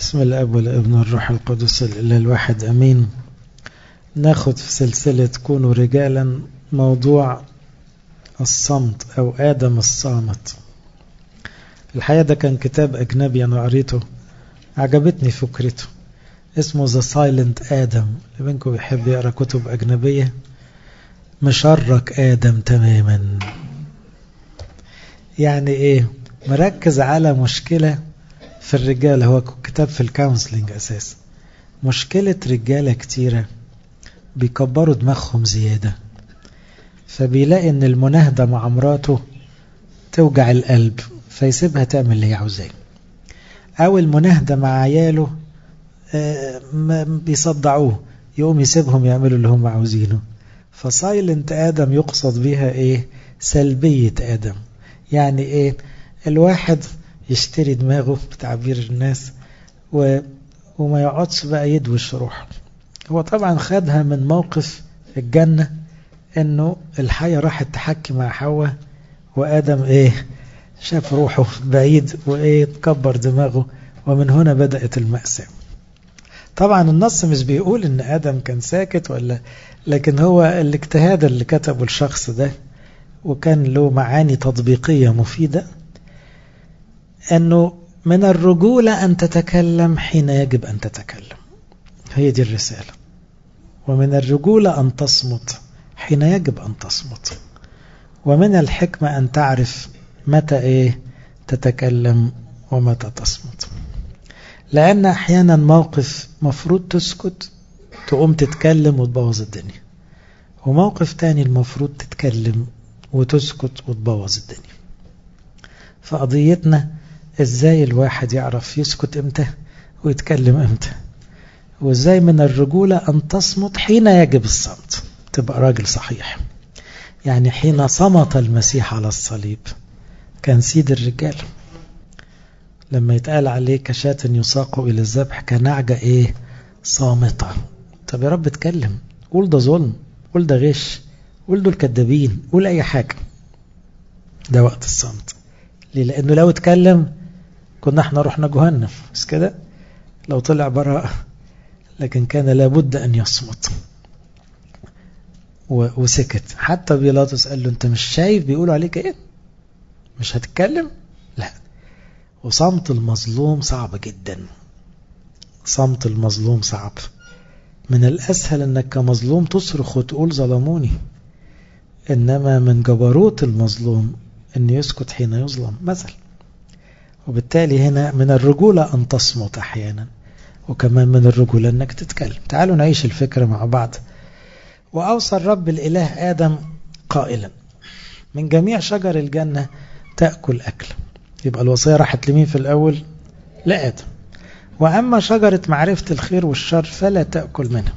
بسم الأب والابن والروح القدس الإله الواحد أمين ناخد في سلسلة كونوا رجالا موضوع الصمت أو آدم الصامت الحقيقة ده كان كتاب أجنبي أنا قريته عجبتني فكرته اسمه The Silent آدم اللي منكم بيحب يقرأ كتب أجنبية مشرك آدم تماما يعني إيه مركز على مشكلة في الرجال هو كتاب في الكونسلنج أساس مشكلة رجالة كتيرة بيكبروا دماغهم زيادة فبيلاقي ان المناهدة مع مراته توجع القلب فيسيبها تعمل اللي هي عاوزاه او المناهدة مع عياله بيصدعوه يقوم يسيبهم يعملوا اللي هم عاوزينه فسايلنت ادم يقصد بيها ايه سلبية ادم يعني ايه الواحد يشتري دماغه بتعبير الناس و... وما يقعدش بقى يدوش روحه هو طبعا خدها من موقف الجنة انه الحية راحت تحكي مع حواء وآدم ايه شاف روحه بعيد وايه تكبر دماغه ومن هنا بدأت المأساة طبعا النص مش بيقول ان آدم كان ساكت ولا لكن هو الاجتهاد اللي كتبه الشخص ده وكان له معاني تطبيقية مفيدة أنه من الرجولة أن تتكلم حين يجب أن تتكلم هي دي الرسالة ومن الرجولة أن تصمت حين يجب أن تصمت ومن الحكمة أن تعرف متى إيه تتكلم ومتى تصمت لأن أحيانا موقف مفروض تسكت تقوم تتكلم وتبوظ الدنيا وموقف تاني المفروض تتكلم وتسكت وتبوظ الدنيا فقضيتنا ازاي الواحد يعرف يسكت امتى ويتكلم امتى وازاي من الرجولة ان تصمت حين يجب الصمت تبقى راجل صحيح يعني حين صمت المسيح على الصليب كان سيد الرجال لما يتقال عليه كشاة يساق إلى الذبح كنعجة إيه صامتة طب يا رب اتكلم قول ده ظلم قول ده غش قول دول كدابين قول أي حاجة ده وقت الصمت ليه لأنه لو اتكلم كنا احنا رحنا جهنم بس كده لو طلع براءة لكن كان لابد أن يصمت وسكت حتى بيلاطس قال له انت مش شايف بيقولوا عليك ايه مش هتتكلم لا وصمت المظلوم صعب جدا صمت المظلوم صعب من الأسهل أنك كمظلوم تصرخ وتقول ظلموني إنما من جبروت المظلوم أن يسكت حين يظلم مثل وبالتالي هنا من الرجولة أن تصمت أحيانا وكمان من الرجولة أنك تتكلم تعالوا نعيش الفكرة مع بعض وأوصى الرب الإله آدم قائلا من جميع شجر الجنة تأكل أكل يبقى الوصية راحت لمين في الأول لآدم وأما شجرة معرفة الخير والشر فلا تأكل منها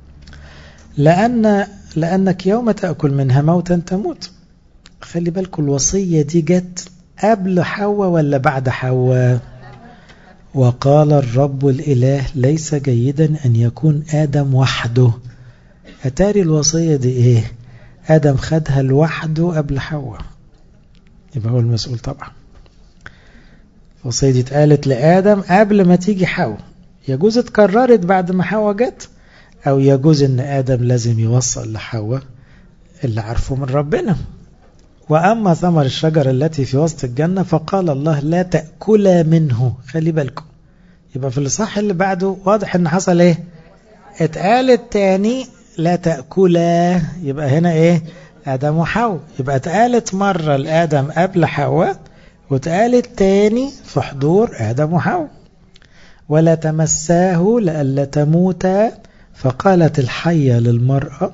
لأن لأنك يوم تأكل منها موتا تموت خلي بالكم الوصية دي جت قبل حواء ولا بعد حواء وقال الرب الإله ليس جيدا أن يكون آدم وحده أتاري الوصية دي إيه آدم خدها لوحده قبل حواء يبقى هو المسؤول طبعا الوصية دي اتقالت لآدم قبل ما تيجي حواء يجوز اتكررت بعد ما حواء جت أو يجوز أن آدم لازم يوصل لحواء اللي عرفه من ربنا وأما ثمر الشجرة التي في وسط الجنة فقال الله لا تأكلا منه خلي بالكم يبقى في الإصحاح اللي بعده واضح أن حصل إيه اتقالت تاني لا تأكلا يبقى هنا إيه آدم وحواء يبقى اتقالت مرة لآدم قبل حواء واتقالت تاني في حضور آدم وحواء ولا تمساه لئلا تموتا فقالت الحية للمرأة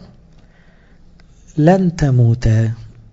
لن تموتا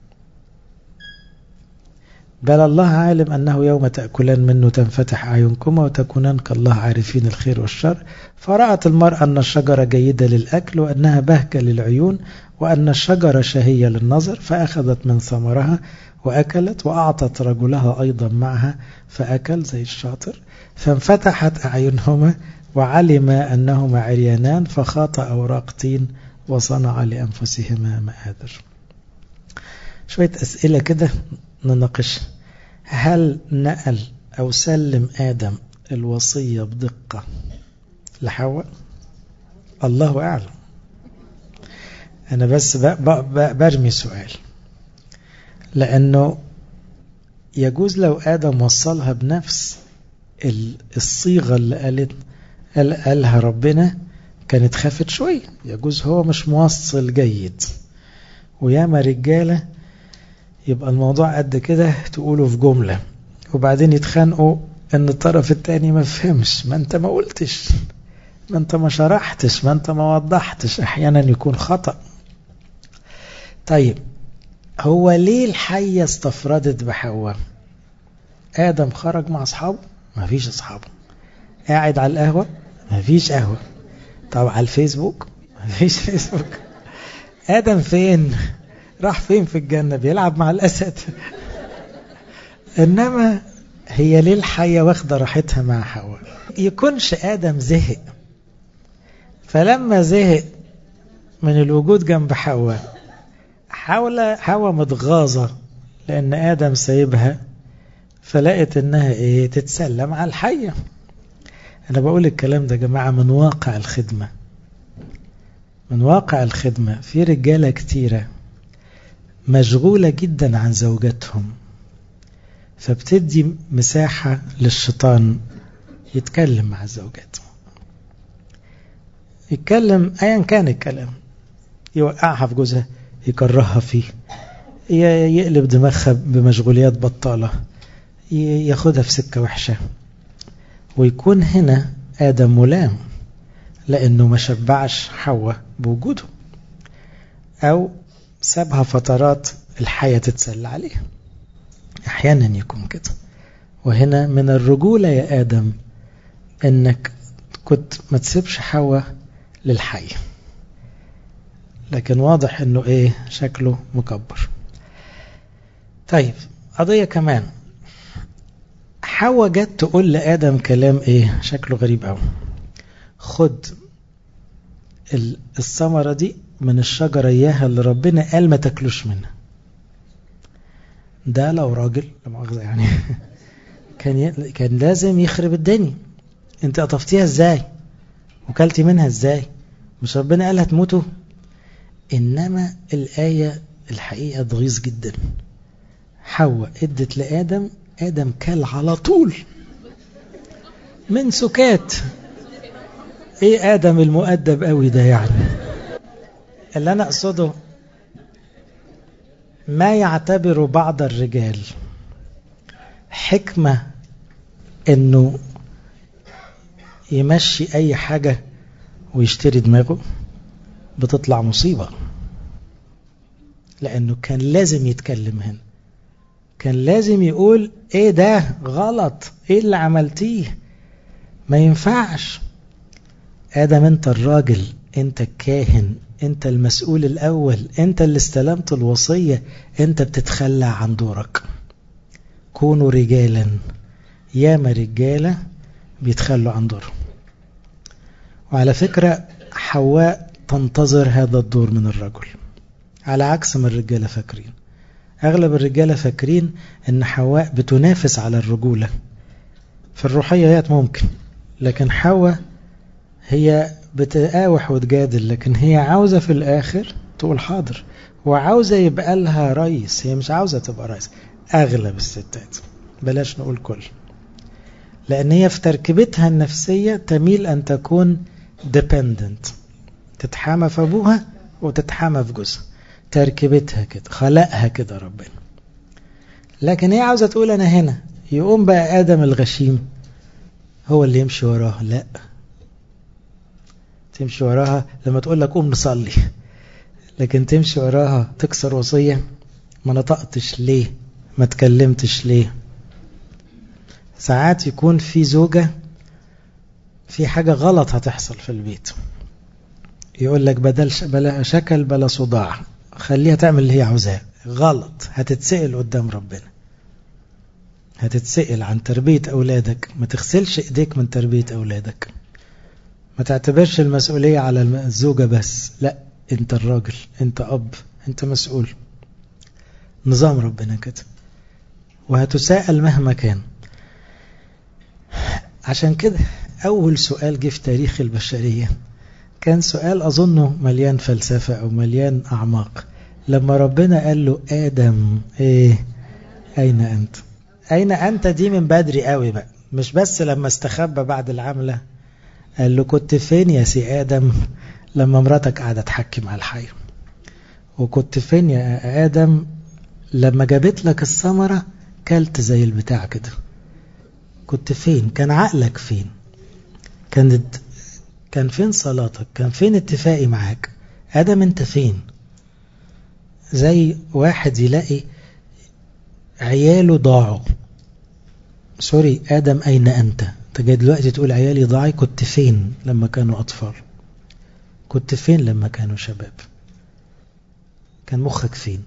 بل الله عالم أنه يوم تأكلان منه تنفتح أعينكما وتكونان كالله عارفين الخير والشر فرأت المرأة أن الشجرة جيدة للأكل وأنها بهجة للعيون وأن الشجرة شهية للنظر فأخذت من ثمرها وأكلت وأعطت رجلها أيضا معها فأكل زي الشاطر فانفتحت أعينهما وعلم أنهما عريانان فخاط أوراق طين وصنع لأنفسهما مآذر شوية أسئلة كده نناقش هل نقل أو سلم آدم الوصية بدقة لحواء الله أعلم أنا بس برمي سؤال لأنه يجوز لو آدم وصلها بنفس الصيغة اللي قالت قال قالها ربنا كانت خافت شوية يجوز هو مش موصل جيد وياما رجالة يبقى الموضوع قد كده تقوله في جملة وبعدين يتخانقوا ان الطرف التاني ما فهمش ما انت ما قلتش ما انت ما شرحتش ما انت ما وضحتش احيانا يكون خطأ طيب هو ليه الحية استفردت بحواء آدم خرج مع أصحابه ما فيش أصحابه قاعد على القهوة ما فيش قهوة طب على الفيسبوك ما فيش فيسبوك آدم فين راح فين في الجنة بيلعب مع الأسد إنما هي ليه الحية واخدة راحتها مع حواء يكونش آدم زهق فلما زهق من الوجود جنب حواء حاول حواء متغاظة لأن آدم سايبها فلقت إنها إيه تتسلم على الحية أنا بقول الكلام ده جماعة من واقع الخدمة من واقع الخدمة في رجالة كتيرة مشغولة جدا عن زوجاتهم فبتدي مساحة للشيطان يتكلم مع الزوجات يتكلم ايا كان الكلام يوقعها في جوزها يكرهها فيه يقلب دماغها بمشغوليات بطالة ياخدها في سكة وحشة ويكون هنا آدم ملام لأنه ما شبعش حواء بوجوده أو سابها فترات الحياة تتسلى عليها أحيانا يكون كده وهنا من الرجولة يا آدم أنك كنت ما تسيبش حواء للحي لكن واضح أنه إيه شكله مكبر طيب قضية كمان حواء جت تقول لآدم كلام إيه شكله غريب أوي خد الثمرة دي من الشجرة إياها اللي ربنا قال ما تاكلوش منها ده لو راجل لمؤاخذة يعني كان ي... كان لازم يخرب الدنيا انت قطفتيها ازاي وكلتي منها ازاي مش ربنا قال هتموتوا انما الآية الحقيقة تغيظ جدا حواء ادت لآدم آدم كل على طول من سكات ايه آدم المؤدب قوي ده يعني اللي انا اقصده ما يعتبر بعض الرجال حكمة انه يمشي اي حاجة ويشتري دماغه بتطلع مصيبة لانه كان لازم يتكلم هنا كان لازم يقول ايه ده غلط ايه اللي عملتيه ما ينفعش ادم انت الراجل انت الكاهن انت المسؤول الاول انت اللي استلمت الوصية انت بتتخلى عن دورك كونوا رجالا ياما رجالة بيتخلوا عن دورهم وعلى فكرة حواء تنتظر هذا الدور من الرجل على عكس ما الرجالة فاكرين أغلب الرجالة فاكرين أن حواء بتنافس على الرجولة في الروحيات ممكن لكن حواء هي بتقاوح وتجادل لكن هي عاوزة في الآخر تقول حاضر وعاوزة يبقى لها رئيس هي مش عاوزة تبقى رئيس أغلب الستات بلاش نقول كل لأن هي في تركيبتها النفسية تميل أن تكون dependent تتحامى في أبوها وتتحامى في جوزها تركيبتها كده خلقها كده ربنا لكن هي عاوزة تقول أنا هنا يقوم بقى آدم الغشيم هو اللي يمشي وراها لا تمشي وراها لما تقول لك قوم نصلي لكن تمشي وراها تكسر وصية ما نطقتش ليه ما تكلمتش ليه ساعات يكون في زوجة في حاجة غلط هتحصل في البيت يقول لك بدل بلا شكل بلا صداع خليها تعمل اللي هي عاوزاه غلط هتتسأل قدام ربنا هتتسأل عن تربية أولادك ما تغسلش إيديك من تربية أولادك ما تعتبرش المسؤولية على الزوجة بس لا انت الراجل انت أب انت مسؤول نظام ربنا كده وهتساءل مهما كان عشان كده أول سؤال جه في تاريخ البشرية كان سؤال أظنه مليان فلسفة أو مليان أعماق لما ربنا قال له آدم إيه أين أنت أين أنت دي من بدري قوي بقى مش بس لما استخبى بعد العملة قال له كنت فين يا سي آدم لما مراتك قاعدة تحكي مع الحي وكنت فين يا آدم لما جابت لك الثمرة كلت زي البتاع كده كنت فين كان عقلك فين كانت كان فين صلاتك كان فين اتفاقي معاك آدم انت فين زي واحد يلاقي عياله ضاعوا سوري آدم أين أنت انت جاي دلوقتي تقول عيالي ضاعي كنت فين لما كانوا أطفال كنت فين لما كانوا شباب كان مخك فين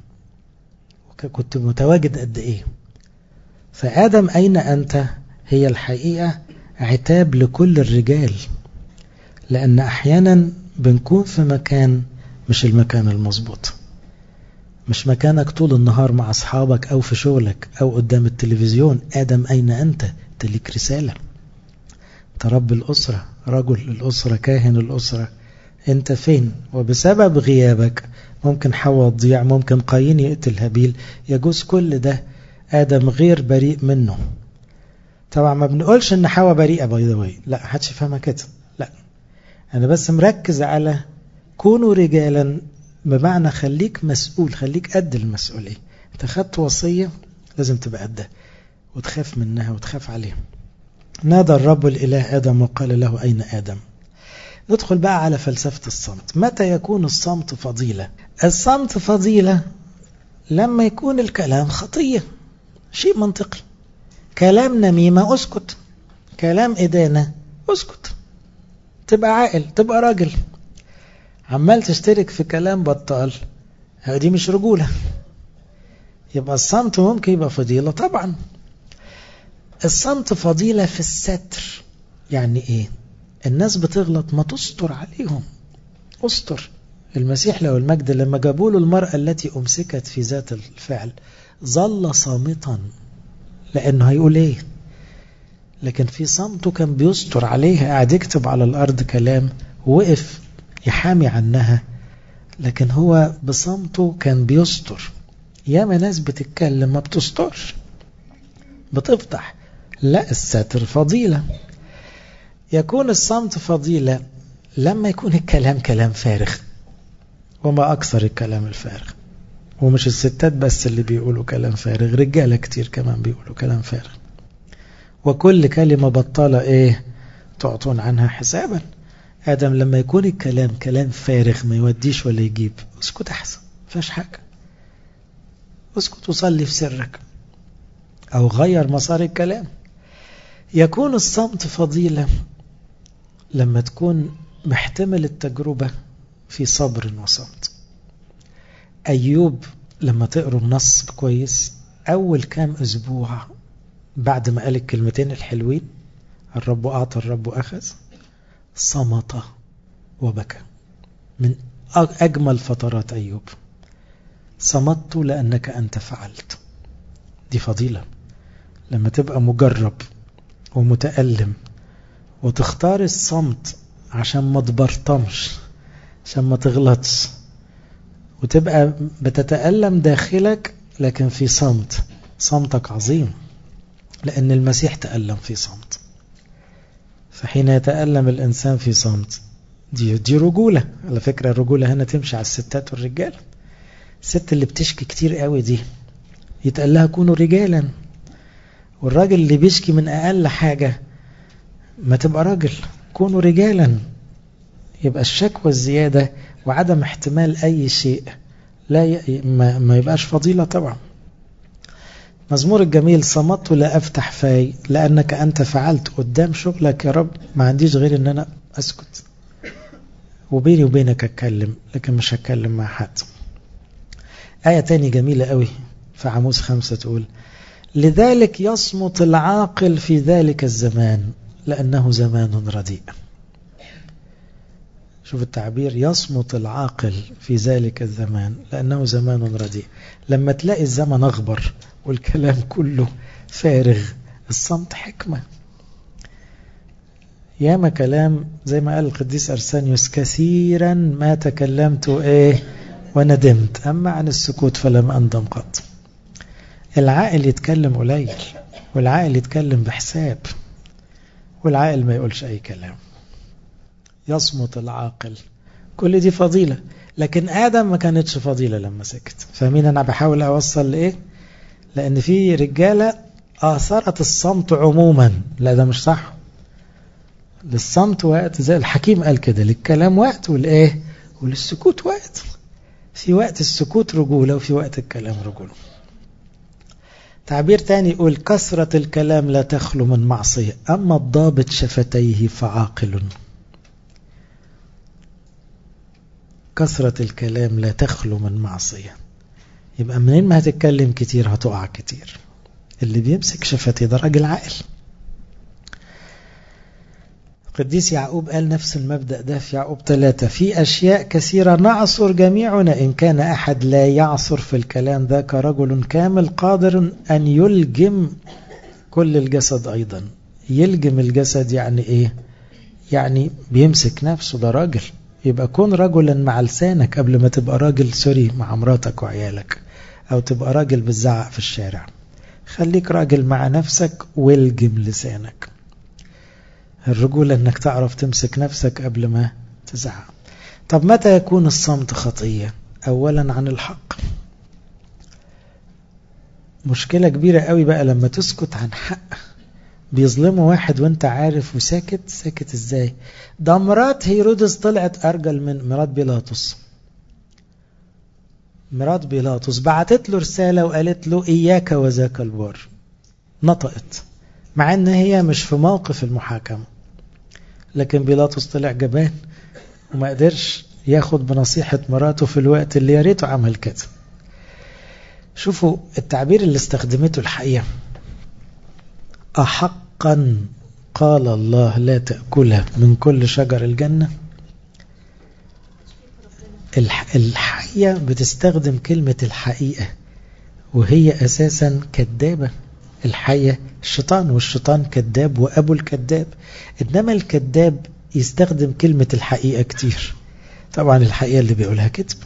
كنت متواجد قد ايه فآدم أين أنت هي الحقيقة عتاب لكل الرجال لأن أحيانا بنكون في مكان مش المكان المظبوط مش مكانك طول النهار مع أصحابك أو في شغلك أو قدام التلفزيون آدم أين أنت أنت ليك رسالة أنت رب الأسرة رجل الأسرة كاهن الأسرة أنت فين وبسبب غيابك ممكن حواء تضيع ممكن قايين يقتل هابيل يجوز كل ده آدم غير بريء منه طبعا ما بنقولش ان حواء بريئة باي ذا لا محدش يفهمها كده لا انا بس مركز على كونوا رجالا بمعنى خليك مسؤول خليك قد المسؤولية انت خدت وصية لازم تبقى قدها وتخاف منها وتخاف عليها نادى الرب الإله آدم وقال له أين آدم ندخل بقى على فلسفة الصمت متى يكون الصمت فضيلة الصمت فضيلة لما يكون الكلام خطية شيء منطقي كلام نميمة اسكت كلام إدانة اسكت تبقى عاقل تبقى راجل عمال تشترك في كلام بطال دي مش رجولة يبقى الصمت ممكن يبقى فضيلة طبعا الصمت فضيلة في الستر يعني ايه الناس بتغلط ما تستر عليهم استر المسيح له المجد لما جابوا له المرأة التي أمسكت في ذات الفعل ظل صامتا لأنه هيقول ايه لكن في صمته كان بيستر عليها قاعد يكتب على الأرض كلام وقف يحامي عنها لكن هو بصمته كان بيستر ياما ناس بتتكلم ما بتسترش بتفتح لا الستر فضيلة يكون الصمت فضيلة لما يكون الكلام كلام فارغ وما أكثر الكلام الفارغ ومش الستات بس اللي بيقولوا كلام فارغ رجالة كتير كمان بيقولوا كلام فارغ وكل كلمة بطالة ايه تعطون عنها حسابا آدم لما يكون الكلام كلام فارغ ما يوديش ولا يجيب اسكت أحسن فاش حاجة اسكت وصلي في سرك أو غير مسار الكلام يكون الصمت فضيلة لما تكون محتمل التجربة في صبر وصمت أيوب لما تقروا النص كويس أول كام أسبوع بعد ما قال الكلمتين الحلوين الرب أعطى الرب أخذ صمت وبكى من أجمل فترات أيوب صمت لأنك أنت فعلت دي فضيلة لما تبقى مجرب ومتألم وتختار الصمت عشان ما تبرطمش عشان ما تغلطش وتبقى بتتألم داخلك لكن في صمت صمتك عظيم لأن المسيح تألم في صمت فحين يتألم الإنسان في صمت دي, دي رجولة على فكرة الرجولة هنا تمشي على الستات والرجال الست اللي بتشكي كتير قوي دي يتقال لها كونوا رجالا والراجل اللي بيشكي من أقل حاجة ما تبقى راجل كونوا رجالا يبقى الشكوى الزيادة وعدم احتمال أي شيء لا ي... ما... ما يبقاش فضيلة طبعا مزمور الجميل صمت لا أفتح فاي لأنك أنت فعلت قدام شغلك يا رب ما عنديش غير أن أنا أسكت وبيني وبينك أتكلم لكن مش هتكلم مع حد آية تاني جميلة قوي في عموس خمسة تقول لذلك يصمت العاقل في ذلك الزمان لأنه زمان رديء شوف التعبير يصمت العاقل في ذلك الزمان لأنه زمان رديء لما تلاقي الزمن أغبر والكلام كله فارغ الصمت حكمة ياما كلام زي ما قال القديس أرسانيوس كثيرا ما تكلمت إيه وندمت أما عن السكوت فلم أندم قط العاقل يتكلم قليل والعاقل يتكلم بحساب والعاقل ما يقولش أي كلام يصمت العاقل كل دي فضيلة لكن آدم ما كانتش فضيلة لما سكت فاهمين أنا بحاول أوصل لإيه لأن في رجالة آثرت الصمت عموما لا ده مش صح للصمت وقت زي الحكيم قال كده للكلام وقت والإيه وللسكوت وقت في وقت السكوت رجولة وفي وقت الكلام رجولة تعبير تاني يقول كثرة الكلام لا تخلو من معصية أما الضابط شفتيه فعاقل كثرة الكلام لا تخلو من معصية يبقى منين ما هتتكلم كتير هتقع كتير اللي بيمسك شفتيه ده راجل عاقل قديس يعقوب قال نفس المبدأ ده في يعقوب ثلاثة في أشياء كثيرة نعصر جميعنا إن كان أحد لا يعصر في الكلام ذاك رجل كامل قادر أن يلجم كل الجسد أيضا يلجم الجسد يعني إيه يعني بيمسك نفسه ده راجل يبقى كن رجلا مع لسانك قبل ما تبقى راجل سوري مع مراتك وعيالك أو تبقى راجل بتزعق في الشارع خليك راجل مع نفسك والجم لسانك الرجولة انك تعرف تمسك نفسك قبل ما تزعق طب متى يكون الصمت خطية اولا عن الحق مشكلة كبيرة قوي بقى لما تسكت عن حق بيظلموا واحد وانت عارف وساكت ساكت ازاي ده مرات هيرودس طلعت ارجل من مرات بيلاطس مرات بيلاطس بعتت له رسالة وقالت له اياك وذاك البار نطقت مع ان هي مش في موقف المحاكمة لكن بيلاطس طلع جبان وما قدرش ياخد بنصيحة مراته في الوقت اللي يا ريته عمل كده شوفوا التعبير اللي استخدمته الحقيقة أحقا قال الله لا تأكلها من كل شجر الجنة الحقيقة بتستخدم كلمة الحقيقة وهي أساسا كذابة الحية الشيطان والشيطان كذاب وأبو الكذاب إنما الكذاب يستخدم كلمة الحقيقة كتير طبعا الحقيقة اللي بيقولها كذب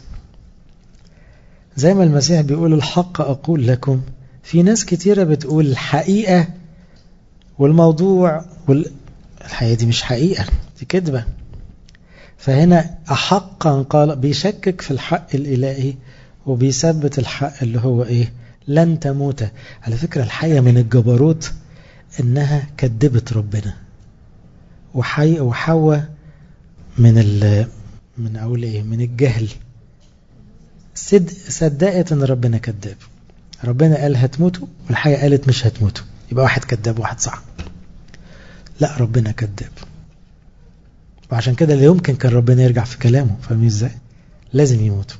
زي ما المسيح بيقول الحق أقول لكم في ناس كتيرة بتقول الحقيقة والموضوع وال... الحقيقة دي مش حقيقة دي كذبة فهنا أحقا قال بيشكك في الحق الإلهي وبيثبت الحق اللي هو إيه لن تموت على فكرة الحية من الجبروت انها كذبت ربنا وحي وحواء من ال من اقول ايه من الجهل صد صدقت ان ربنا كذاب ربنا قال هتموتوا والحية قالت مش هتموتوا يبقى واحد كذاب وواحد صح لا ربنا كذاب وعشان كده لا يمكن كان ربنا يرجع في كلامه فاهمين ازاي لازم يموتوا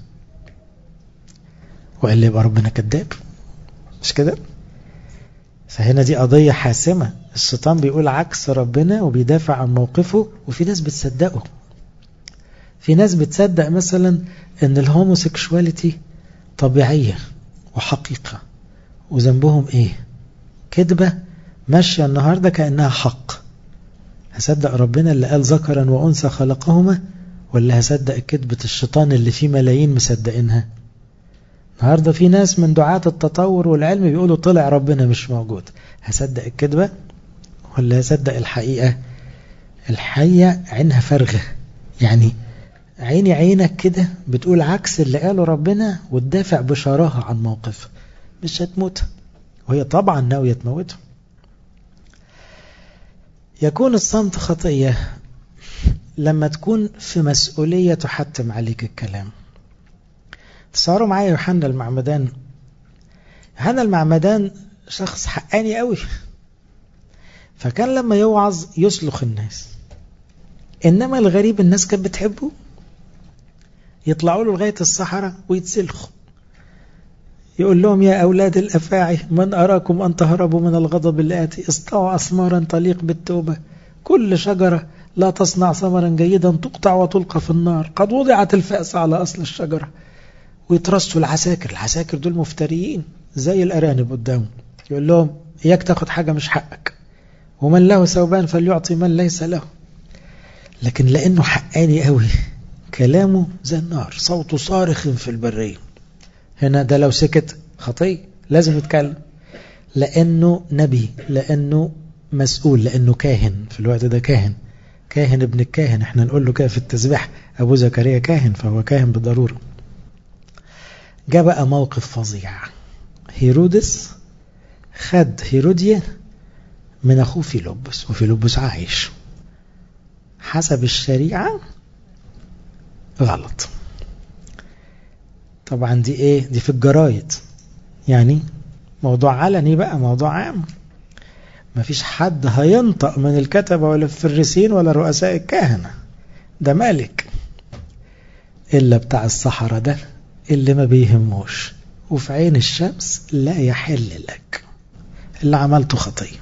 والا يبقى ربنا كذاب مش كده فهنا دي قضية حاسمة الشيطان بيقول عكس ربنا وبيدافع عن موقفه وفي ناس بتصدقه في ناس بتصدق مثلا ان الهوموسيكشواليتي طبيعية وحقيقة وذنبهم ايه كذبة ماشية النهاردة كأنها حق هصدق ربنا اللي قال ذكرا وأنثى خلقهما ولا هصدق كذبة الشيطان اللي فيه ملايين مصدقينها النهاردة في ناس من دعاة التطور والعلم بيقولوا طلع ربنا مش موجود هصدق الكذبة ولا هصدق الحقيقة الحقيقة عينها فارغة يعني عيني عينك كده بتقول عكس اللي قاله ربنا وتدافع بشراهة عن موقف مش هتموت وهي طبعا ناوية تموته يكون الصمت خطية لما تكون في مسؤولية تحتم عليك الكلام تصوروا معايا يوحنا المعمدان يوحنا المعمدان شخص حقاني قوي فكان لما يوعظ يسلخ الناس انما الغريب الناس كانت بتحبه يطلعوا له لغايه الصحراء ويتسلخوا يقول لهم يا أولاد الأفاعي من أراكم أن تهربوا من الغضب الآتي اصطعوا أثمارا تليق بالتوبة كل شجرة لا تصنع ثمرا جيدا تقطع وتلقى في النار قد وضعت الفأس على أصل الشجرة ويترصوا العساكر العساكر دول مفتريين زي الأرانب قدامه يقول لهم إياك تاخد حاجة مش حقك ومن له ثوبان فليعطي من ليس له لكن لأنه حقاني قوي كلامه زي النار صوته صارخ في البرية هنا ده لو سكت خطية لازم يتكلم لأنه نبي لأنه مسؤول لأنه كاهن في الوقت ده كاهن كاهن ابن الكاهن احنا نقول له كده في التسبيح أبو زكريا كاهن فهو كاهن بالضرورة جاء بقى موقف فظيع هيرودس خد هيروديا من أخوه فيلبس وفيلبس عايش حسب الشريعة غلط طبعا دي ايه دي في الجرايد يعني موضوع علني بقى موضوع عام مفيش حد هينطق من الكتبة ولا الفريسين ولا رؤساء الكهنة ده مالك إلا بتاع الصحراء ده اللي ما بيهموش وفي عين الشمس لا يحل لك اللي عملته خطية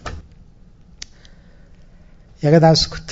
يا جدع اسكت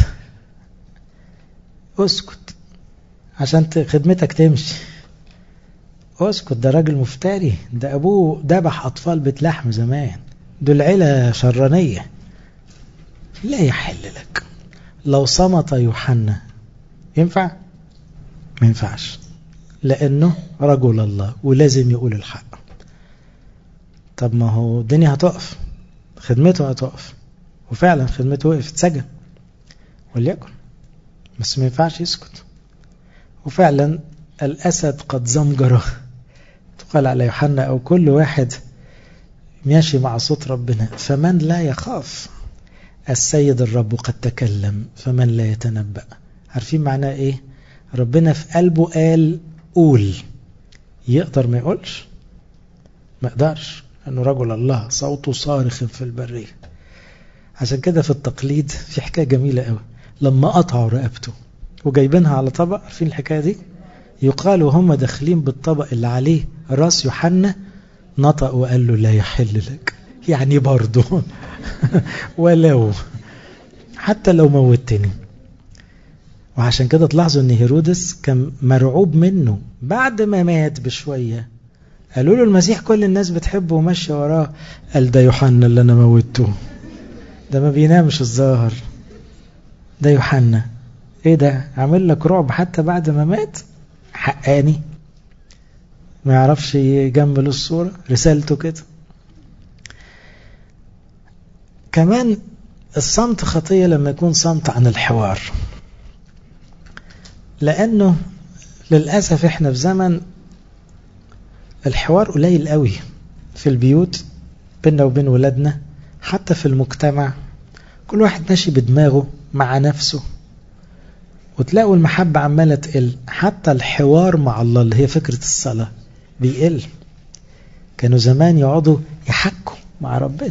اسكت عشان خدمتك تمشي اسكت ده راجل مفتري ده ابوه ذبح اطفال بيت لحم زمان دول عيلة شرانية لا يحل لك لو صمت يوحنا ينفع ما ينفعش لانه رجل الله ولازم يقول الحق طب ما هو الدنيا هتقف خدمته هتقف وفعلا خدمته وقفت اتسجن وليكن بس ما ينفعش يسكت وفعلا الأسد قد زمجره تقال على يوحنا أو كل واحد ماشي مع صوت ربنا فمن لا يخاف السيد الرب قد تكلم فمن لا يتنبأ عارفين معناه ايه ربنا في قلبه قال قول يقدر ما يقولش ما يقدرش انه رجل الله صوته صارخ في البرية عشان كده في التقليد في حكاية جميلة قوي لما قطعوا رقبته وجايبينها على طبق عارفين الحكاية دي يقال وهم داخلين بالطبق اللي عليه راس يوحنا نطق وقال له لا يحل لك يعني برضه ولو حتى لو موتني وعشان كده تلاحظوا ان هيرودس كان مرعوب منه بعد ما مات بشوية قالوا له المسيح كل الناس بتحبه وماشية وراه قال ده يوحنا اللي انا موته ده ما بينامش الظاهر ده يوحنا ايه ده عامل لك رعب حتى بعد ما مات حقاني ما يعرفش يجمل الصورة رسالته كده كمان الصمت خطية لما يكون صمت عن الحوار لأنه للأسف احنا في زمن الحوار قليل قوي في البيوت بيننا وبين ولادنا حتى في المجتمع كل واحد ماشي بدماغه مع نفسه وتلاقوا المحبة عمالة تقل حتى الحوار مع الله اللي هي فكرة الصلاة بيقل كانوا زمان يقعدوا يحكوا مع ربنا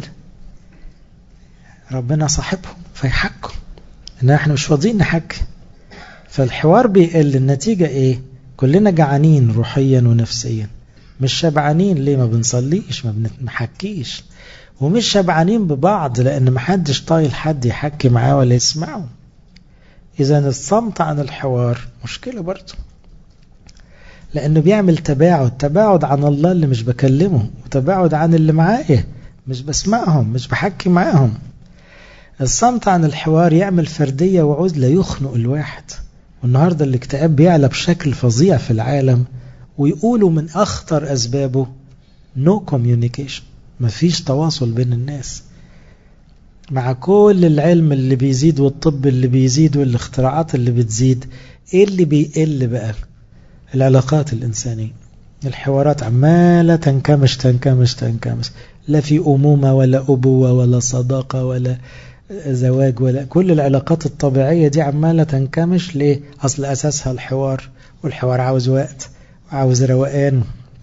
ربنا صاحبهم فيحكوا ان احنا مش فاضيين نحكي فالحوار بيقل النتيجة ايه كلنا جعانين روحيا ونفسيا مش شبعانين ليه ما بنصليش ما بنحكيش ومش شبعانين ببعض لان محدش طايل حد يحكي معاه ولا يسمعه اذا الصمت عن الحوار مشكلة برضه لانه بيعمل تباعد تباعد عن الله اللي مش بكلمه وتباعد عن اللي معايا مش بسمعهم مش بحكي معاهم الصمت عن الحوار يعمل فردية وعزلة يخنق الواحد والنهاردة الاكتئاب بيعلى بشكل فظيع في العالم ويقولوا من أخطر أسبابه no communication مفيش تواصل بين الناس مع كل العلم اللي بيزيد والطب اللي بيزيد والاختراعات اللي بتزيد ايه اللي بيقل بقى العلاقات الإنسانية الحوارات عمالة تنكمش تنكمش تنكمش لا في أمومة ولا أبوة ولا صداقة ولا زواج ولا كل العلاقات الطبيعية دي عمالة تنكمش ليه أصل أساسها الحوار والحوار عاوز وقت وعاوز روقان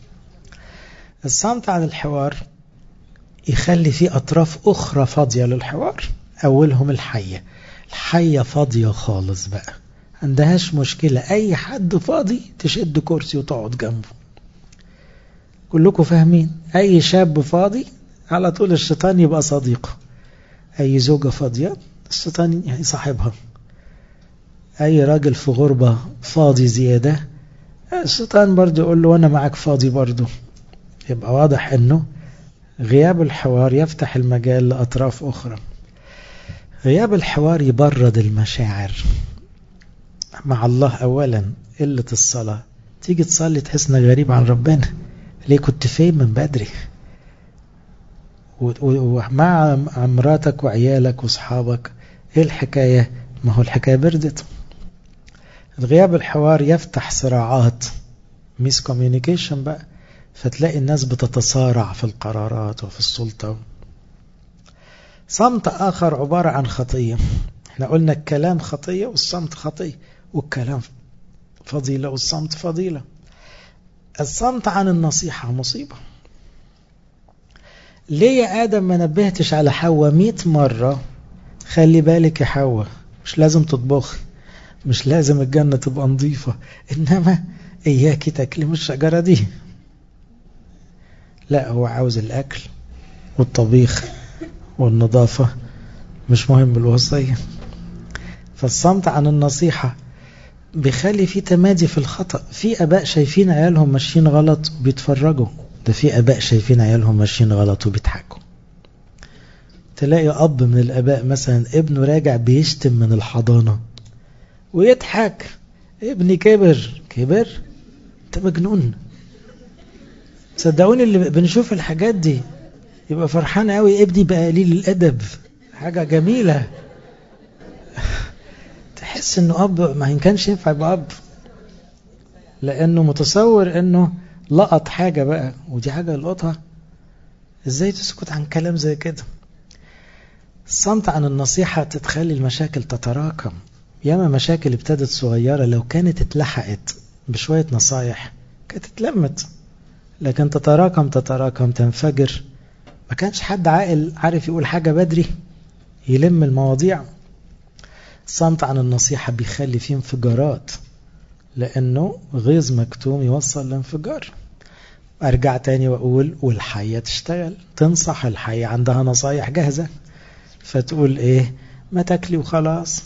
الصمت عن الحوار يخلي فيه أطراف أخرى فاضية للحوار أولهم الحية الحية فاضية خالص بقى عندهاش مشكلة أي حد فاضي تشد كرسي وتقعد جنبه كلكم فاهمين أي شاب فاضي على طول الشيطان يبقى صديقه أي زوجة فاضية الشيطان يعني صاحبها أي راجل في غربة فاضي زيادة الشيطان برضه يقول له أنا معك فاضي برضه يبقى واضح أنه غياب الحوار يفتح المجال لأطراف أخرى غياب الحوار يبرد المشاعر مع الله أولا قلة الصلاة تيجي تصلي تحس انك غريب عن ربنا ليه كنت فين من بدري ومع مراتك وعيالك واصحابك ايه الحكاية ما هو الحكاية بردت غياب الحوار يفتح صراعات ميس كوميونيكيشن بقى فتلاقي الناس بتتصارع في القرارات وفي السلطة صمت آخر عبارة عن خطية احنا قلنا الكلام خطية والصمت خطية والكلام فضيلة والصمت فضيلة الصمت عن النصيحة مصيبة ليه يا آدم ما نبهتش على حواء مئة مرة خلي بالك يا حواء مش لازم تطبخي مش لازم الجنة تبقى نظيفة إنما إياكي تاكلي من الشجرة دي لا هو عاوز الأكل والطبيخ والنظافة مش مهم الوصية فالصمت عن النصيحة بيخلي في تمادي في الخطأ في أباء شايفين عيالهم ماشيين غلط وبيتفرجوا ده في أباء شايفين عيالهم ماشيين غلط وبيضحكوا تلاقي أب من الأباء مثلا ابنه راجع بيشتم من الحضانة ويضحك ابني كبر كبر انت مجنون صدقوني اللي بنشوف الحاجات دي يبقى فرحان قوي ابني بقى قليل الادب حاجه جميله تحس انه اب ما كانش ينفع يبقى اب لانه متصور انه لقط حاجه بقى ودي حاجه يلقطها ازاي تسكت عن كلام زي كده الصمت عن النصيحه تتخلي المشاكل تتراكم ياما مشاكل ابتدت صغيره لو كانت اتلحقت بشويه نصايح كانت اتلمت لكن تتراكم تتراكم تنفجر ما كانش حد عاقل عارف يقول حاجة بدري يلم المواضيع الصمت عن النصيحة بيخلي فيه انفجارات لأنه غيظ مكتوم يوصل لانفجار أرجع تاني وأقول والحية تشتغل تنصح الحية عندها نصايح جاهزة فتقول إيه ما تاكلي وخلاص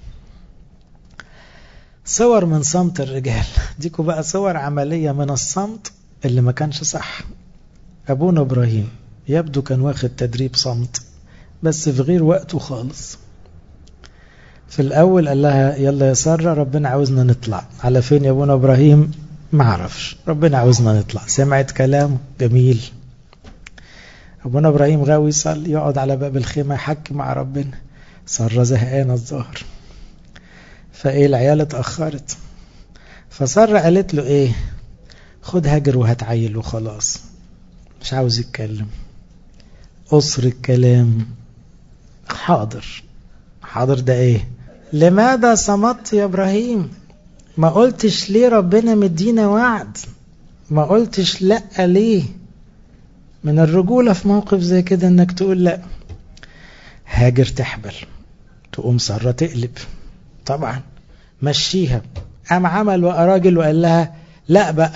صور من صمت الرجال ديكوا بقى صور عملية من الصمت اللي ما كانش صح أبونا إبراهيم يبدو كان واخد تدريب صمت بس في غير وقته خالص في الأول قال لها يلا يا سارة ربنا عاوزنا نطلع على فين يا أبونا إبراهيم ما عرفش ربنا عاوزنا نطلع سمعت كلامه جميل أبونا إبراهيم غاوي يصلي يقعد على باب الخيمة يحكي مع ربنا سارة زهقانة الظهر فإيه العيال اتأخرت فسارة قالت له إيه خد هاجر وهتعيل وخلاص مش عاوز يتكلم قصر الكلام حاضر حاضر ده ايه لماذا صمت يا ابراهيم ما قلتش ليه ربنا مدينا وعد ما قلتش لا ليه من الرجولة في موقف زي كده انك تقول لا هاجر تحبل تقوم سارة تقلب طبعا مشيها قام عمل بقى راجل وقال لها لا بقى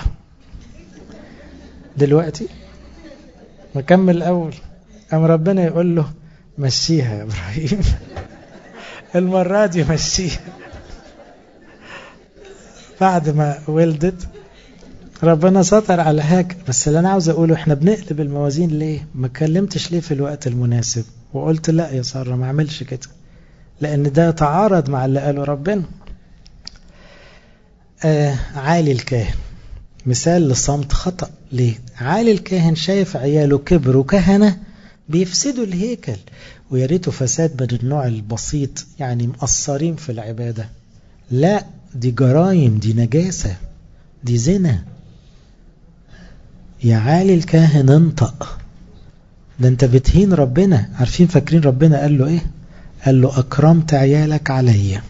دلوقتي مكمل الأول قام ربنا يقول له مشيها يا إبراهيم المرة دي مشيها بعد ما ولدت ربنا سطر على هاك بس اللي أنا عاوز أقوله إحنا بنقلب الموازين ليه ما كلمتش ليه في الوقت المناسب وقلت لا يا سارة ما عملش كده لأن ده تعارض مع اللي قاله ربنا آه عالي الكاهن مثال للصمت خطأ ليه عالي الكاهن شايف عياله كبروا كهنة بيفسدوا الهيكل ويا ريته فساد من النوع البسيط يعني مقصرين في العبادة لا دي جرايم دي نجاسة دي زنا يا عالي الكاهن انطق ده انت بتهين ربنا عارفين فاكرين ربنا قال له ايه قال له اكرمت عيالك عليا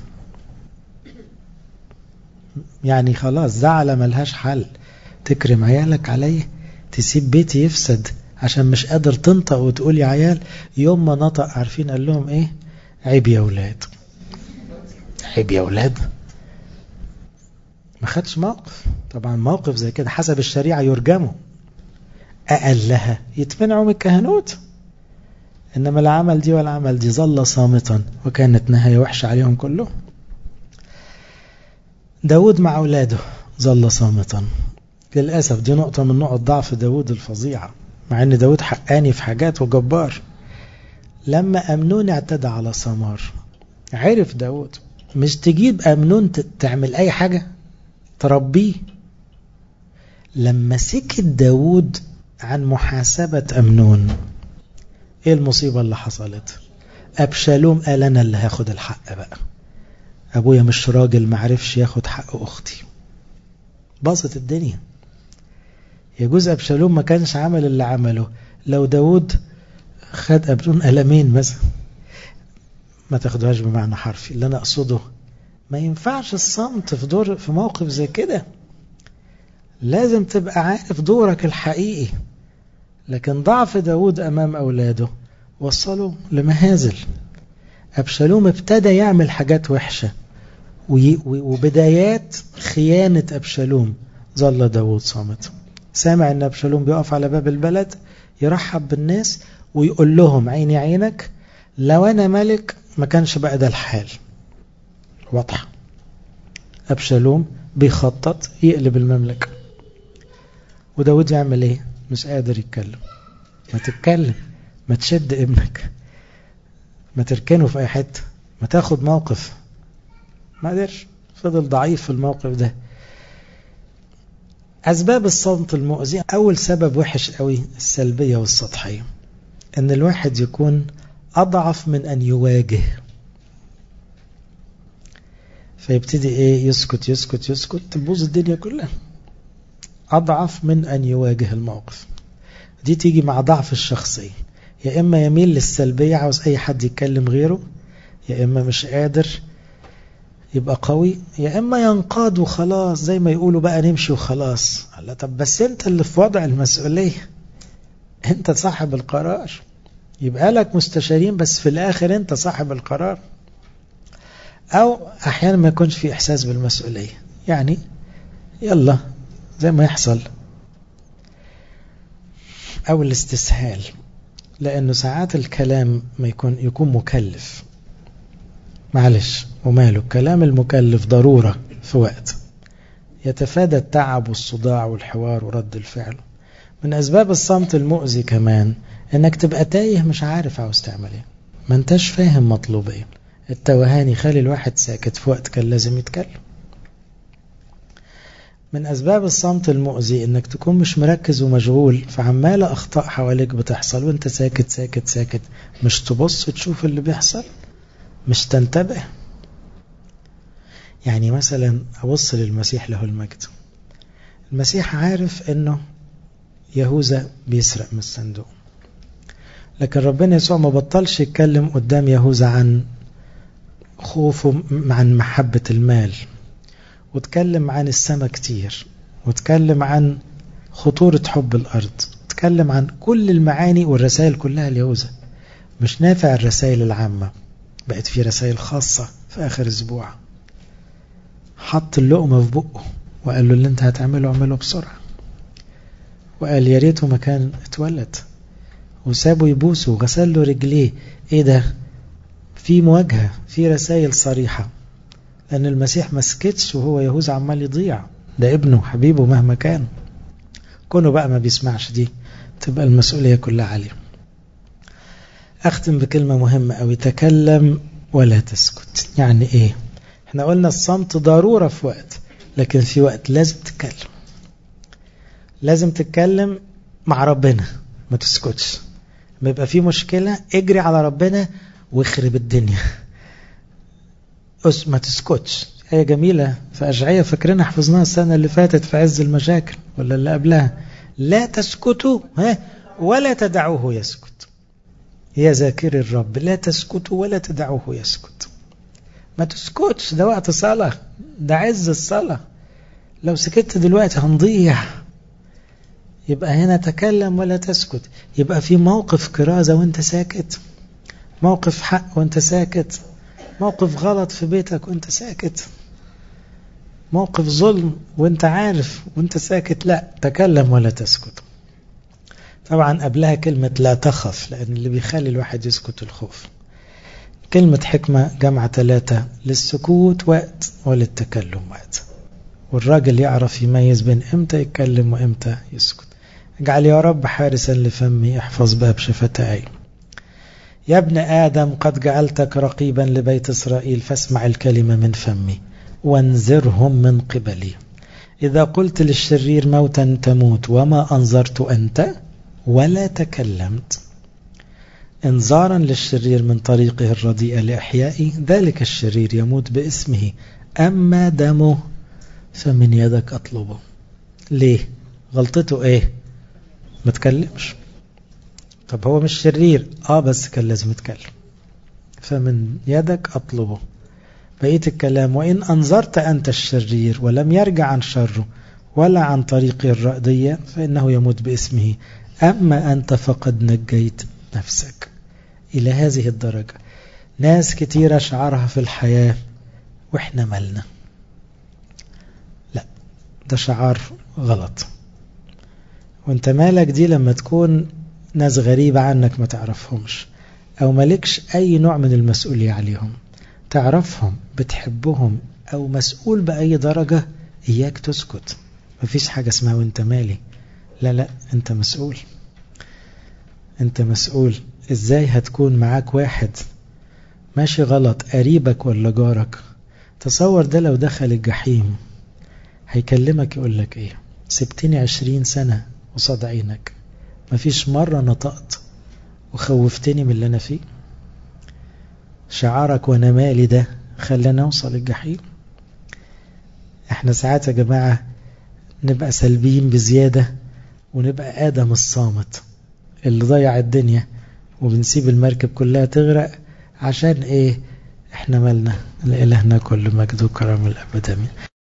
يعني خلاص زعلة ملهاش حل تكرم عيالك عليا تسيب بيتي يفسد عشان مش قادر تنطق وتقول يا عيال يوم ما نطق عارفين قال لهم ايه عيب يا ولاد عيب يا ولاد ما خدش موقف طبعا موقف زي كده حسب الشريعة يرجموا أقلها يتمنعوا من الكهنوت إنما لا عمل دي ولا عمل دي ظل صامتا وكانت نهاية وحشة عليهم كلهم داود مع أولاده ظل صامتا للأسف دي نقطة من نقط ضعف داود الفظيعة مع أن داود حقاني في حاجات وجبار لما أمنون اعتدى على سمار عرف داود مش تجيب أمنون تعمل أي حاجة تربيه لما سكت داود عن محاسبة أمنون ايه المصيبة اللي حصلت أبشالوم قال أنا اللي هاخد الحق بقى أبويا مش راجل معرفش ياخد حق أختي باظت الدنيا يجوز أبشالوم ما كانش عمل اللي عمله لو داود خد أبنون ألمين مثلا ما تاخدوهاش بمعنى حرفي اللي أنا أقصده ما ينفعش الصمت في دور في موقف زي كده لازم تبقى عارف دورك الحقيقي لكن ضعف داود أمام أولاده وصلوا لمهازل أبشالوم ابتدى يعمل حاجات وحشة وبدايات خيانة أبشالوم ظل داود صامت سامع أن أبشالوم بيقف على باب البلد يرحب بالناس ويقول لهم عيني عينك لو أنا ملك ما كانش بقى ده الحال واضحة أبشالوم بيخطط يقلب المملكة وداود يعمل ايه مش قادر يتكلم ما تتكلم ما تشد ابنك ما تركنه في اي حته ما تاخد موقف ما قدرش فضل ضعيف في الموقف ده أسباب الصمت المؤذي أول سبب وحش قوي السلبية والسطحية أن الواحد يكون أضعف من أن يواجه فيبتدي إيه يسكت يسكت يسكت تبوظ الدنيا كلها أضعف من أن يواجه الموقف دي تيجي مع ضعف الشخصية يا إما يميل للسلبية عاوز أي حد يتكلم غيره يا إما مش قادر يبقى قوي يا إما ينقاد وخلاص زي ما يقولوا بقى نمشي وخلاص لا طب بس أنت اللي في وضع المسؤولية أنت صاحب القرار يبقى لك مستشارين بس في الآخر أنت صاحب القرار أو أحيانا ما يكونش في إحساس بالمسؤولية يعني يلا زي ما يحصل أو الاستسهال لأنه ساعات الكلام ما يكون يكون مكلف معلش وماله الكلام المكلف ضرورة في وقت يتفادى التعب والصداع والحوار ورد الفعل من أسباب الصمت المؤذي كمان إنك تبقى تايه مش عارف عاوز تعمل إيه ما انتش فاهم مطلوب إيه التوهان يخلي الواحد ساكت في وقت كان لازم يتكلم من أسباب الصمت المؤذي إنك تكون مش مركز ومشغول فعمالة أخطاء حواليك بتحصل وإنت ساكت ساكت ساكت مش تبص تشوف اللي بيحصل مش تنتبه يعني مثلا أبص للمسيح له المجد المسيح عارف إنه يهوذا بيسرق من الصندوق لكن ربنا يسوع ما بطلش يتكلم قدام يهوذا عن خوفه عن محبة المال وتكلم عن السماء كتير وتكلم عن خطورة حب الأرض تكلم عن كل المعاني والرسائل كلها ليهوذا مش نافع الرسائل العامة بقت في رسائل خاصة في آخر أسبوع حط اللقمة في بقه وقال له اللي انت هتعمله اعمله بسرعة وقال يا ريته ما كان اتولد وسابه يبوسه وغسل له رجليه ايه ده في مواجهة في رسائل صريحة لأن المسيح ما سكتش وهو يهوذا عمال يضيع ده ابنه حبيبه مهما كان كونه بقى ما بيسمعش دي تبقى المسؤولية كلها عليه أختم بكلمة مهمة أوي تكلم ولا تسكت يعني إيه احنا قلنا الصمت ضرورة في وقت لكن في وقت لازم تتكلم لازم تتكلم مع ربنا ما تسكتش ما يبقى في مشكلة اجري على ربنا واخرب الدنيا ما تسكتش آية جميلة في أشعية فاكرينها حفظناها السنة اللي فاتت في عز المشاكل ولا اللي قبلها لا تسكتوا ها ولا تدعوه يسكت يا ذاكر الرب لا تسكتوا ولا تدعوه يسكت ما تسكتش ده وقت صلاة ده عز الصلاة لو سكت دلوقتي هنضيع يبقى هنا تكلم ولا تسكت يبقى في موقف كرازة وانت ساكت موقف حق وانت ساكت موقف غلط في بيتك وانت ساكت موقف ظلم وانت عارف وانت ساكت لا تكلم ولا تسكت طبعا قبلها كلمة لا تخف لأن اللي بيخلي الواحد يسكت الخوف كلمة حكمة جمع ثلاثة للسكوت وقت وللتكلم وقت والراجل يعرف يميز بين امتى يتكلم وامتى يسكت اجعل يا رب حارسا لفمي احفظ باب شفتاي يا ابن آدم قد جعلتك رقيبا لبيت إسرائيل فاسمع الكلمة من فمي وانذرهم من قبلي إذا قلت للشرير موتا تموت وما أنظرت أنت ولا تكلمت انذارا للشرير من طريقه الرديء لإحيائي ذلك الشرير يموت باسمه أما دمه فمن يدك أطلبه ليه غلطته ايه ما تكلمش طب هو مش شرير اه بس كان لازم يتكلم فمن يدك أطلبه بقية الكلام وإن أنظرت أنت الشرير ولم يرجع عن شره ولا عن طريق الرأدية فإنه يموت باسمه أما أنت فقد نجيت نفسك إلى هذه الدرجة ناس كتيرة شعرها في الحياة وإحنا مالنا لا ده شعار غلط وانت مالك دي لما تكون ناس غريبة عنك ما تعرفهمش أو مالكش أي نوع من المسؤولية عليهم تعرفهم بتحبهم أو مسؤول بأي درجة إياك تسكت مفيش حاجة اسمها وانت مالي لا لا انت مسؤول انت مسؤول ازاي هتكون معاك واحد ماشي غلط قريبك ولا جارك تصور ده لو دخل الجحيم هيكلمك يقول لك ايه سبتني عشرين سنة قصاد عينك مفيش مرة نطقت وخوفتني من اللي أنا فيه شعارك وانا مالي ده خلينا نوصل الجحيم احنا ساعات يا جماعة نبقى سلبيين بزيادة ونبقى آدم الصامت اللي ضيع الدنيا وبنسيب المركب كلها تغرق عشان ايه احنا مالنا لإلهنا كل مجد وكرم الأبد